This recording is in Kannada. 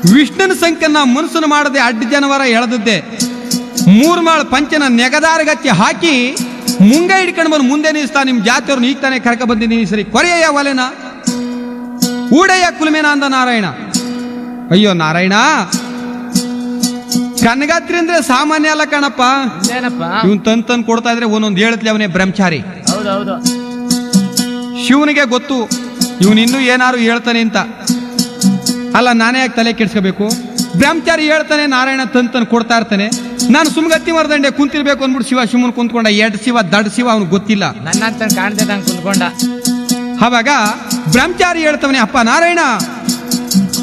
ವಿಷ್ಣುನ ಸಂಖ್ಯನ ಮನಸ್ಸನ್ನು ಮಾಡದೆ ಅಡ್ಡ ಜನವರ ಎಳೆದದ್ದೆ ಮೂರ್ಮಾಳ್ ಪಂಚನ ನೆಗದಾರಗತ್ತಿ ಹಾಕಿ ಮುಂಗೈ ಹಿಡ್ಕೊಂಡು ಬಂದು ಮುಂದೆ ನಿಲ್ಲಿಸ್ತಾ ನಿಮ್ ಜಾತಿಯವ್ರನ್ನ ಈಗ ತಾನೇ ಕರ್ಕ ಬಂದಿದ್ದೀನಿ ಸರಿ ಕೊರೆಯ ಒಲೆನ ಊಡೆಯ ಕುಲುಮೆನ ಅಂದ ನಾರಾಯಣ ಅಯ್ಯೋ ನಾರಾಯಣ ಕನಗಾತ್ರಿ ಅಂದ್ರೆ ಸಾಮಾನ್ಯ ಅಲ್ಲ ಕಣಪ್ಪ ಇನ್ನೇನಪ್ಪ ಇವನ್ ತನ್ ತನ್ ಕೊಡ್ತಾ ಇದ್ರೆ ಒಂದೊಂದು ಹೇಳತ್ಲಿ ಅವನೇ ಬ್ರಹ್ಮಚಾರಿ ಹೌದೌದು ಶಿವನಿಗೆ ಗೊತ್ತು ಇವನ್ ಇನ್ನೂ ಏನಾರು ಹೇಳ್ತಾನೆ ಅಂತ ಅಲ್ಲ ನಾನೇ ಯಾಕೆ ತಲೆ ಕೆಡ್ಸ್ಕೋಬೇಕು ಬ್ರಹ್ಮಚಾರಿ ಹೇಳ್ತಾನೆ ನಾರಾಯಣ ತನ್ ತನ್ ಕೊಡ್ತಾ ಇರ್ತಾನೆ ನಾನು ಸುಮ್ಗತ್ತಿ ಮರದಂಡೆ ಕುಂತಿರ್ಬೇಕು ಅಂದ್ಬಿಟ್ಟು ಶಿವ ಶಿವನ್ ಕುಂತ್ಕೊಂಡ ಎಡ್ ಶಿವ ದಡ್ ಶಿವ ಅವ್ನಿಗೆ ಗೊತ್ತಿಲ್ಲ ನನ್ನ ಅಂತ ಕಾಣ್ತಿದ್ದಂಗೆ ಕುಂತ್ಕೊಂಡ ಅವಾಗ ಬ್ರಹ್ಮಚಾರಿ ಹೇಳ್ತವನೆ ಅಪ್ಪ ನಾರಾಯಣ